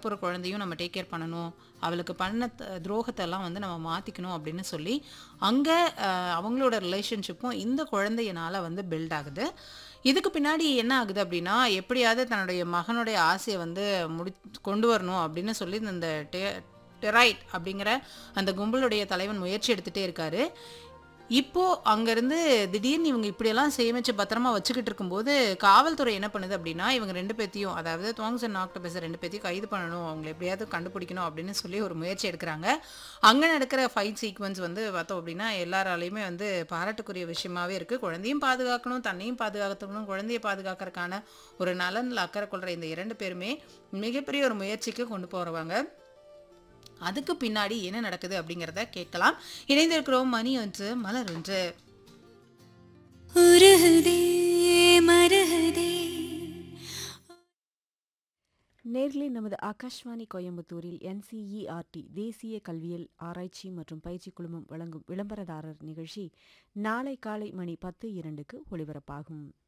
வரப்போகிற குழந்தையும் நம்ம டேக் கேர் பண்ணணும் அவளுக்கு பண்ண த- துரோகத்தெல்லாம் வந்து நம்ம மாற்றிக்கணும் அப்படின்னு சொல்லி அங்கே அவங்களோட ரிலேஷன்ஷிப்பும் இந்த குழந்தையினால வந்து பில்ட் ஆகுது இதுக்கு பின்னாடி என்ன ஆகுது அப்படின்னா எப்படியாவது தன்னுடைய மகனுடைய ஆசையை வந்து முடி கொண்டு வரணும் அப்படின்னு சொல்லி இந்த டெ- டெரைட் அப்படிங்கிற அந்த கும்பலுடைய தலைவன் முயற்சி எடுத்துகிட்டே இருக்காரு இப்போ அங்கேருந்து திடீர்னு இவங்க இப்படியெல்லாம் சேமிச்சு பத்திரமா வச்சுக்கிட்டு இருக்கும்போது காவல்துறை என்ன பண்ணுது அப்படின்னா இவங்க ரெண்டு பேத்தையும் அதாவது துவாங்ஸ் அண்ட் ஆக்டோபஸ் ரெண்டு பேத்தையும் கைது பண்ணணும் அவங்களை எப்படியாவது கண்டுபிடிக்கணும் அப்படின்னு சொல்லி ஒரு முயற்சி எடுக்கிறாங்க அங்கே நடக்கிற ஃபைட் சீக்வன்ஸ் வந்து பார்த்தோம் அப்படின்னா எல்லாராலையுமே வந்து பாராட்டுக்குரிய விஷயமாவே இருக்குது குழந்தையும் பாதுகாக்கணும் தன்னையும் பாதுகாக்கணும் குழந்தையை பாதுகாக்கறதுக்கான ஒரு நலனில் அக்கறை கொள்கிற இந்த இரண்டு பேருமே மிகப்பெரிய ஒரு முயற்சிக்கு கொண்டு போகிறவங்க அதுக்கு பின்னாடி என்ன நடக்குது அப்படிங்கிறத கேட்கலாம் இணைந்திருக்கிறோம் மணி ஒன்று மலர் ஒன்று உருகுதே மருகுதே நேர்களே நமது ஆகாஷ்வாணி கோயம்புத்தூரில் என்சிஇஆர்டி தேசிய கல்வியல் ஆராய்ச்சி மற்றும் பயிற்சி குழுமம் வழங்கும் விளம்பரதாரர் நிகழ்ச்சி நாளை காலை மணி பத்து இரண்டுக்கு ஒளிபரப்பாகும்